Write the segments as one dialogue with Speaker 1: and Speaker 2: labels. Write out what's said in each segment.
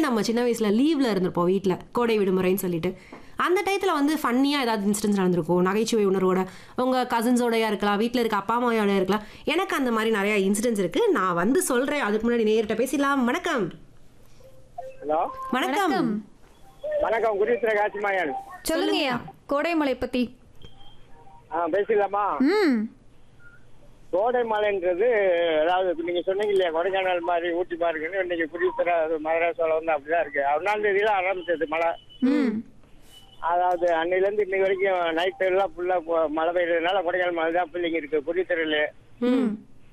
Speaker 1: நம்ம சின்ன வயசுல லீவ்ல இருந்திருப்போம் வீட்ல கோடை விடுமுறைன்னு சொல்லிட்டு அந்த டயத்தில் வந்து ஃபன்னியாக ஏதாவது இன்சிடென்ட்ஸ் நடந்திருக்கும் நகைச்சுவை உணர்வோட உங்கள் கசின்ஸோடயா இருக்கலாம் வீட்டில் இருக்க அப்பா அம்மாவோட இருக்கலாம் எனக்கு அந்த மாதிரி நிறைய இன்சிடென்ட்ஸ் இருக்கு நான் வந்து சொல்கிறேன் அதுக்கு முன்னாடி நேர்கிட்ட பேசிடலாம் வணக்கம்
Speaker 2: ஹலோ
Speaker 1: வணக்கம்
Speaker 2: வணக்கம் குருத்திர காசிமாயன்
Speaker 3: சொல்லுங்கய்யா கோடைமலை பத்தி
Speaker 2: ஆ பேசலாமா
Speaker 3: ம்
Speaker 2: கோடை மலைன்றது அதாவது இப்ப நீங்க சொன்னீங்க இல்லையா கொடைக்கானல் மாதிரி ஊட்டி மாதிரி இருக்குன்னு இன்னைக்கு குருத்திர மகாராஷ்டிராவில் வந்து அப்படிதான் இருக்கு ஒன்னாம் தேதியில ஆரம்பிச்சது மழை
Speaker 3: ம்
Speaker 2: அதாவது அன்னையில இருந்து இன்னைக்கு வரைக்கும் நைட் எல்லாம் ஃபுல்லா மழை பெய்யறதுனால கொடைக்கானல் மலை தான் பிள்ளைங்க இருக்கு குருத்திரல
Speaker 1: ம்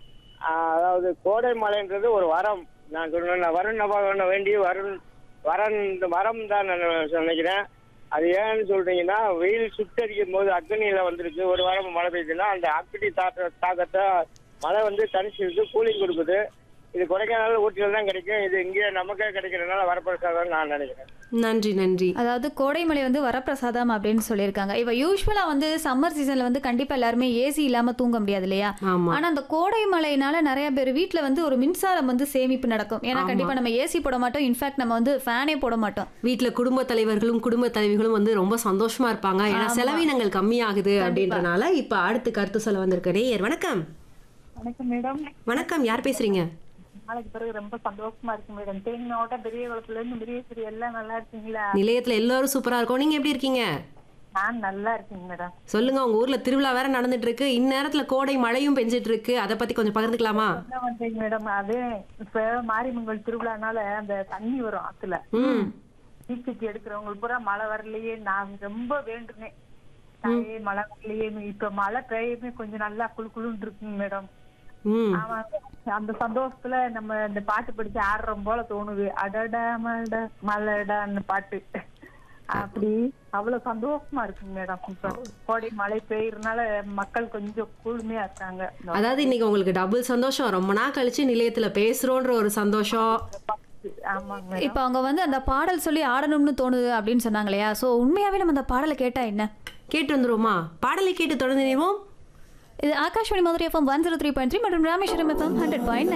Speaker 2: அதாவது கோடை மலைன்றது ஒரு வரம் நான் சொன்னேன் வரும் நபர் வேண்டி வரும் வரன் இந்த வரம் தான் நான் நினைக்கிறேன் அது ஏன்னு சொல்றீங்கன்னா வெயில் சுட்டரிக்கும் போது அக்னியில வந்திருக்கு ஒரு வாரம் மழை பெய்யுதுன்னா அந்த அக்னி தாக்க தாக்கத்தை மழை வந்து தனிச்சிருக்கு கூலிங் கொடுக்குது இது கொடைக்கானல் ஊட்டியில தான் கிடைக்கும் இது இங்கே நமக்கே கிடைக்கிறதுனால வரப்பிரசாதம் நான் நினைக்கிறேன்
Speaker 1: நன்றி நன்றி
Speaker 3: அதாவது கோடைமலை வந்து வரப்பிரசாதம் அப்படின்னு சொல்லியிருக்காங்க இப்போ யூஸ்வலா வந்து சம்மர் சீசன்ல வந்து கண்டிப்பா எல்லாருமே ஏசி இல்லாம தூங்க முடியாது இல்லையா
Speaker 1: ஆமா
Speaker 3: ஆனா அந்த கோடை மழையினால நிறைய பேர் வீட்ல வந்து ஒரு மின்சாரம் வந்து சேமிப்பு நடக்கும் ஏன்னா கண்டிப்பா நம்ம ஏசி போட மாட்டோம் இன்ஃபேக்ட் நம்ம வந்து ஃபேனே போட மாட்டோம்
Speaker 1: வீட்ல குடும்ப தலைவர்களும் குடும்ப தலைவிகளும் வந்து ரொம்ப சந்தோஷமா இருப்பாங்க ஏன்னா
Speaker 3: ஆமா.
Speaker 1: செலவினங்கள் கம்மியாகுது அப்படின்றனால இப்ப அடுத்து கருத்து சொல்ல வந்திருக்க நேயர் வணக்கம்
Speaker 4: வணக்கம் மேடம்
Speaker 1: வணக்கம் யார் பேசுறீங்க
Speaker 4: நாளைக்கு பிறகு ரொம்ப சந்தோஷமா இருக்கு மேடம் தேனி மாவட்டம் பெரிய குளத்துல இருந்து பெரிய எல்லாம் நல்லா இருக்கீங்களா
Speaker 1: நிலையத்துல எல்லாரும் சூப்பரா இருக்கும் நீங்க எப்படி இருக்கீங்க
Speaker 4: நான் நல்லா இருக்கேங்க மேடம்
Speaker 1: சொல்லுங்க உங்க ஊர்ல திருவிழா வேற நடந்துட்டு இருக்கு இந்நேரத்துல கோடை மழையும் பெஞ்சிட்டு இருக்கு அதை பத்தி கொஞ்சம் பகிர்ந்துக்கலாமா
Speaker 4: என்ன பண்றீங்க மேடம் அது இப்ப மாரிமங்கல் திருவிழானால அந்த தண்ணி வரும் ஆத்துல
Speaker 1: ம்
Speaker 4: தீச்சட்டி எடுக்கிறவங்களுக்கு பூரா மழை வரலையே நான் ரொம்ப வேண்டுனேன் தாயே மழை வரலையே இப்ப மழை பெய்யுமே கொஞ்சம் நல்லா குளு குளுன்னு இருக்குங்க மேடம்
Speaker 1: ம்
Speaker 4: ஆமாங்க. அந்த சந்தோஷத்துல நம்ம இந்த பாட்டு படிச்சு ஆடுறோம் போல தோணுது அடடா மலடா மலடான்னு பாட்டு அப்படி அவ்வளவு சந்தோஷமா இருக்குங்க மேடம் இப்ப கோடை மழை பெய்யறதுனால மக்கள் கொஞ்சம் குளுமையா இருக்காங்க
Speaker 1: அதாவது இன்னைக்கு உங்களுக்கு டபுள் சந்தோஷம் ரொம்ப நாள் கழிச்சு நிலையத்துல பேசுறோன்ற ஒரு சந்தோஷம்
Speaker 4: ஆமாங்க மேடம்
Speaker 3: இப்போ அவங்க வந்து அந்த பாடல் சொல்லி ஆடணும்னு தோணுது அப்படின்னு சொன்னாங்க இல்லையா ஸோ உண்மையாவே நம்ம அந்த பாடலை கேட்டா என்ன
Speaker 1: கேட்டு வந்துருவோமா பாடலை கேட்டு தொடர்ந்து நினைவோம்
Speaker 3: இது Akashvani Madurai FM one zero three point three மற்றும் ராமேஸ்வரம் எஃப்எம் ஹண்ட்ரட் பாயிண்ட்